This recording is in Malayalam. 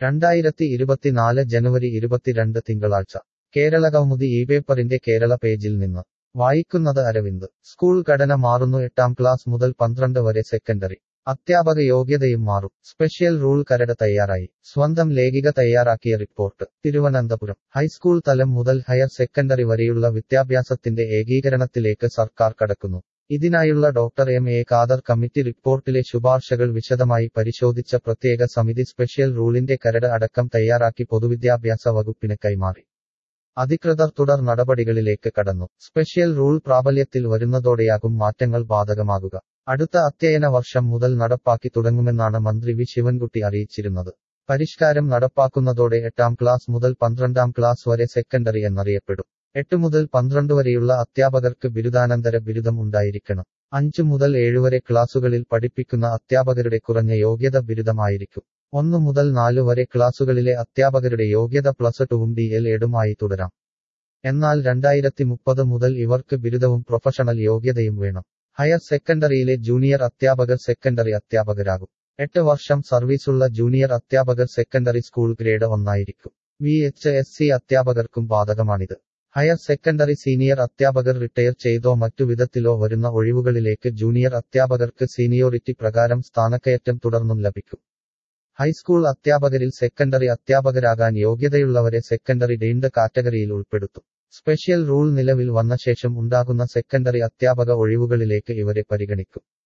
രണ്ടായിരത്തി ഇരുപത്തിനാല് ജനുവരി ഇരുപത്തിരണ്ട് തിങ്കളാഴ്ച കേരള കൗമുദി ഈ പേപ്പറിന്റെ കേരള പേജിൽ നിന്ന് വായിക്കുന്നത് അരവിന്ദ് സ്കൂൾ ഘടന മാറുന്നു എട്ടാം ക്ലാസ് മുതൽ പന്ത്രണ്ട് വരെ സെക്കൻഡറി അധ്യാപക യോഗ്യതയും മാറും സ്പെഷ്യൽ റൂൾ കരട് തയ്യാറായി സ്വന്തം ലേഖിക തയ്യാറാക്കിയ റിപ്പോർട്ട് തിരുവനന്തപുരം ഹൈസ്കൂൾ തലം മുതൽ ഹയർ സെക്കൻഡറി വരെയുള്ള വിദ്യാഭ്യാസത്തിന്റെ ഏകീകരണത്തിലേക്ക് സർക്കാർ കടക്കുന്നു ഇതിനായുള്ള doctor M A Khader committee റിപ്പോർട്ടിലെ ശുപാർശകൾ വിശദമായി പരിശോധിച്ച പ്രത്യേക സമിതി സ്പെഷ്യൽ റൂളിന്റെ കരട് അടക്കം തയ്യാറാക്കി പൊതുവിദ്യാഭ്യാസ വകുപ്പിന് കൈമാറി അധികൃതർ തുടർ നടപടികളിലേക്ക് കടന്നു സ്പെഷ്യൽ റൂൾ പ്രാബല്യത്തിൽ വരുന്നതോടെയാകും മാറ്റങ്ങൾ ബാധകമാകുക അടുത്ത അധ്യയന വർഷം മുതൽ നടപ്പാക്കി തുടങ്ങുമെന്നാണ് മന്ത്രി വി ശിവൻകുട്ടി അറിയിച്ചിരുന്നത് പരിഷ്കാരം നടപ്പാക്കുന്നതോടെ എട്ടാം ക്ലാസ് മുതൽ പന്ത്രണ്ടാം ക്ലാസ് വരെ സെക്കൻഡറി എന്നറിയപ്പെടും എട്ട് മുതൽ പന്ത്രണ്ട് വരെയുള്ള അധ്യാപകർക്ക് ബിരുദാനന്തര ബിരുദം ഉണ്ടായിരിക്കണം അഞ്ചു മുതൽ ഏഴുവരെ ക്ലാസുകളിൽ പഠിപ്പിക്കുന്ന അധ്യാപകരുടെ കുറഞ്ഞ യോഗ്യത ബിരുദമായിരിക്കും ഒന്നു മുതൽ നാലു വരെ ക്ലാസുകളിലെ അധ്യാപകരുടെ യോഗ്യത പ്ലസ് ടുവും ഡി എൽ എഡുമായി തുടരാം എന്നാൽ രണ്ടായിരത്തി മുപ്പത് മുതൽ ഇവർക്ക് ബിരുദവും പ്രൊഫഷണൽ യോഗ്യതയും വേണം ഹയർ സെക്കൻഡറിയിലെ ജൂനിയർ അധ്യാപകർ സെക്കൻഡറി അധ്യാപകരാകും എട്ട് വർഷം സർവീസുള്ള ജൂനിയർ അധ്യാപകർ സെക്കൻഡറി സ്കൂൾ ഗ്രേഡ് ഒന്നായിരിക്കും വി എച്ച് എസ് സി അധ്യാപകർക്കും ബാധകമാണിത് ഹയർ സെക്കൻഡറി സീനിയർ അധ്യാപകർ റിട്ടയർ ചെയ്തോ മറ്റു വിധത്തിലോ വരുന്ന ഒഴിവുകളിലേക്ക് ജൂനിയർ അധ്യാപകർക്ക് സീനിയോറിറ്റി പ്രകാരം സ്ഥാനക്കയറ്റം തുടർന്നും ലഭിക്കും ഹൈസ്കൂൾ അധ്യാപകരിൽ സെക്കൻഡറി അധ്യാപകരാകാൻ യോഗ്യതയുള്ളവരെ സെക്കൻഡറി ഡീംഡ് കാറ്റഗറിയിൽ ഉൾപ്പെടുത്തും സ്പെഷ്യൽ റൂൾ നിലവിൽ വന്ന ശേഷം ഉണ്ടാകുന്ന സെക്കൻഡറി അധ്യാപക ഒഴിവുകളിലേക്ക് ഇവരെ പരിഗണിക്കും